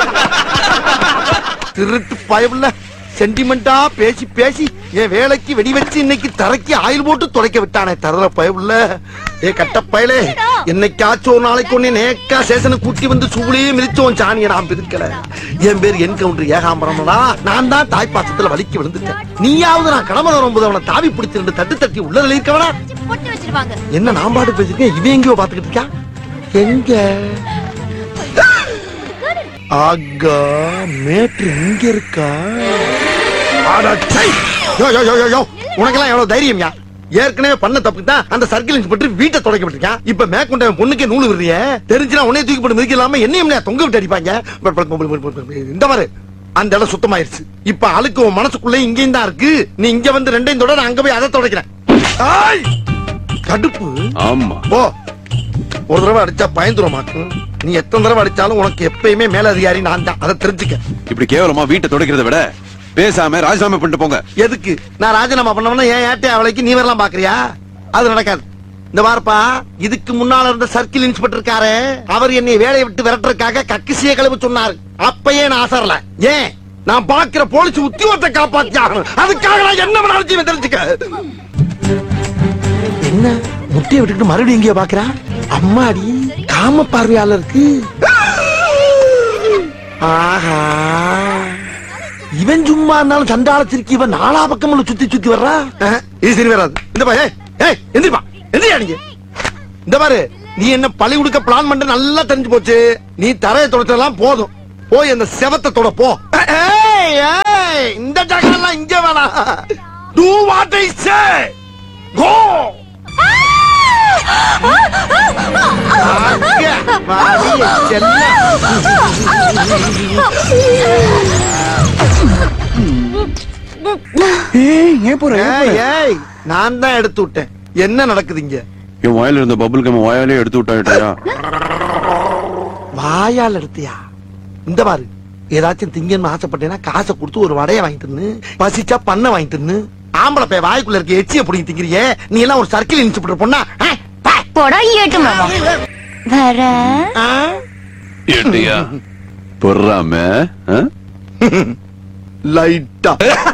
திருட்டு பயவுல சென்டிமெண்டா பேசி பேசி என் வேலைக்கு வெடி வச்சு இன்னைக்கு தரைக்கு ஆயில் போட்டு துடைக்க விட்டானே தரல பயவுல ஏ கட்ட பயலே என்னைக்காச்சும் ஒரு நாளைக்கு ஒண்ணு நேக்கா சேசனை கூட்டி வந்து சூளையே மிதிச்சோம் சாணியை நான் பிதுக்கல என் பேர் என் கவுண்டர் ஏகாம்பரம்டா நான் தான் தாய்ப்பாசத்துல வலிக்கு விழுந்துட்டேன் நீயாவது நான் கடமை வரும்போது அவனை தாவி பிடிச்சி ரெண்டு தட்டு தட்டி உள்ள இருக்கவனா பொட்டு வச்சிருவாங்க என்ன நான் பாட்டு பேசிருக்கேன் இவன் எங்கேயோ பாத்துக்கிட்டு இருக்கா எங்க ஆகா மேட்ரு இங்க இருக்கா அட சை! யோ யோ யோ யோ யோ உனக்கெல்லாம் எவ்வளவு தைரியம்யா ஏற்கனவே பண்ண தப்புக்கு தான் அந்த சர்க்கிள் இன்ஸ்பெக்டர் வீட்டை தொடக்க விட்டுருக்கான் இப்ப மேற்கொண்ட அவன் பொண்ணுக்கே நூலு விடுறிய தெரிஞ்சுனா உன்னைய தூக்கி போட்டு மிதிக்க இல்லாம என்னையும் இல்லையா தொங்க விட்டு அடிப்பாங்க ப- ப- ப- ப- ப- இந்த மாதிரி அந்த இடம் சுத்தமாயிருச்சு இப்ப அழுக்கு உன் மனசுக்குள்ள இங்கேயும் தான் இருக்கு நீ இங்க வந்து ரெண்டையும் தொட நான் அங்க போய் அதை தொடக்கிறேன் ஆய்! கடுப்பு ஆமா போ ஒரு தடவை அடிச்சா பயந்துருமாக்கும் நீ எத்தனை தடவை அடிச்சாலும் உனக்கு எப்பயுமே மேல அதிகாரி நான் தான் அதை தெரிஞ்சுக்க இப்படி கேவலமா வீட்டை துடைக்கிறத விட பேசாம ராஜினாமா பண்ணிட்டு போங்க எதுக்கு நான் ராஜினாமா பண்ணவன ஏன் ஏட்டே அவளைக்கு நீ வரலாம் பாக்குறியா அது நடக்காது இந்த வாரப்பா இதுக்கு முன்னால இருந்த சர்க்கிள் இன்ஸ்பெக்டர் இருக்காரு அவர் என்னை வேலையை விட்டு விரட்டுறதுக்காக கக்கிசிய கிளம்பி சொன்னாரு அப்பயே நான் அசரல ஏன் நான் பாக்குற போலீஸ் உத்தியோகத்தை காப்பாத்தி ஆகணும் அதுக்காக நான் என்ன வேணாலும் செய்வேன் தெரிஞ்சுக்க என்ன முட்டையை விட்டுட்டு மறுபடியும் எங்கேயோ பாக்குறா அம்மாடி காம பார்வையாளருக்கு ஆஹா இவன் சும்மா இருந்தாலும் சண்டால திருக்கி இவன் நாலா பக்கம் சுத்தி சுத்தி வர்றா அஹ், இது சரி வராது இந்த பாரு ஏய், ஏய் எந்திரிப்பா எந்திரியா நீங்க இந்த பாரு நீ என்ன பழி கொடுக்க பிளான் பண்ற நல்லா தெரிஞ்சு போச்சு நீ தரையை தொடச்சதெல்லாம் போதும் போய் அந்த செவத்தை தொட போ ஏய், ஏய், இந்த ஜகெல்லாம் இங்க வேணாம் டூ வாட் ஐ சே கோ ஏய், ஏய், நான் தான் எடுத்து விட்டேன் என்ன நடக்குது இங்க என் வாயில இருந்த பபுள் கம் வாயாலே எடுத்து விட்டாயிட்டாயா வாயால் எடுத்தியா இந்த பாரு ஏதாச்சும் திங்கன்னு ஆசைப்பட்டேன்னா காசை கொடுத்து ஒரு வடைய வாங்கி தின்னு பசிச்சா பண்ண வாங்கி தின்னு ஆம்பளை பைய வாய்க்குள்ள இருக்க எச்சிய புடிங்கி திங்கிறியே நீ எல்லாம் ஒரு சர்க்கிள் இன்ஸ்பெக்டர் பொண்ணா ஆ? பா. போடா ஏட்டு மாமா வர ஆ? ஏட்டியா பொறாம லைட்டா